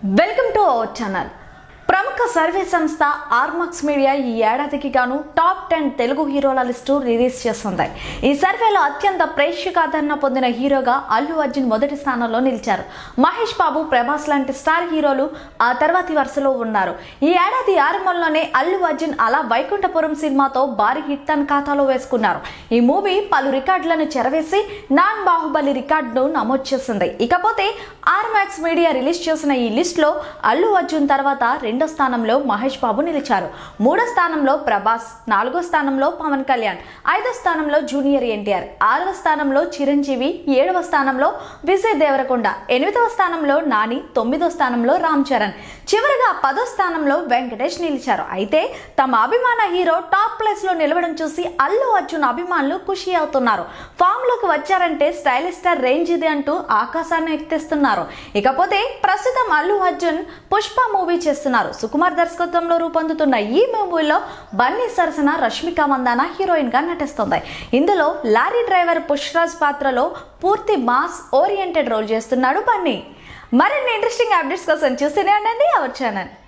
welcome to our channel ప్రముఖ survey సంస్థ Ormax media ఈ ఏడాదికి గాను టాప్ టెన్ తెలుగు హీరోల లిస్టు రిలీజ్ చేస్తుంది ఈ సర్వేలో అత్యంత ప్రేక్షకాదరణ పొందిన హీరోగా అల్లు అర్జున్ మొదటి స్థానంలో నిలిచారు మహేష్ బాబు ప్రభాస్ లాంటి స్టార్ హీరోలు ఆ తర్వాతి వరుసలో ఉన్నారు ఈ ఏడాది ఆరంభంలోనే అల్లు అర్జున్ అలా వైకుంఠపురం సినిమాతో భారీ హిట్ తన ఖాతాలో వేసుకున్నారు ఈ మూవీ పలు రికార్డులను చెరవేసి నాన్ బాహుబలి రికార్డును నమోదు చేసింది ఇకపోతే ఆర్మాక్స్ మీడియా రిలీజ్ చేసిన ఈ లిస్ట్లో అల్లు అర్జున్ తర్వాత రెండో స్థానంలో మహేష్ బాబు నిలిచారు మూడో స్థానంలో ప్రభాస్ నాలుగో స్థానంలో పవన్ కళ్యాణ్ ఐదో స్థానంలో జూనియర్ ఎన్టీఆర్ ఆరవ స్థానంలో చిరంజీవి ఏడవ స్థానంలో విజయ్ దేవరకొండ ఎనిమిదవ స్థానంలో నాని తొమ్మిదో స్థానంలో రామ్ చరణ్ చివరిగా పదో స్థానంలో వెంకటేష్ నిలిచారు అయితే తమ అభిమాన హీరో టాప్ ప్లేస్ లో నిలవడం చూసి అల్లు అర్జున్ అభిమానులు ఖుషి అవుతున్నారు ఫామ్ లోకి వచ్చారంటే స్టైలిష్ స్టార్ రేంజ్ ఇది అంటూ ఆకాశాన్ని ఎక్కిస్తున్నారు ఇకపోతే ప్రస్తుతం అల్లు అర్జున్ పుష్ప మూవీ చేస్తున్నారు సుకుమార్ దర్శకత్వంలో రూపొందుతున్న ఈ మూవీలో బన్నీ సరసన రష్మిక మందాన హీరోయిన్ గా నటిస్తుంది ఇందులో లారీ డ్రైవర్ పుష్రాజ్ పాత్రలో పూర్తి మాస్ ఓరియంటెడ్ రోల్ చేస్తున్నాడు బన్నీ మరిన్ని ఇంట్రెస్టింగ్ అప్డేట్స్ కోసం చూస్తూనే ఉండండి అవర్ ఛానల్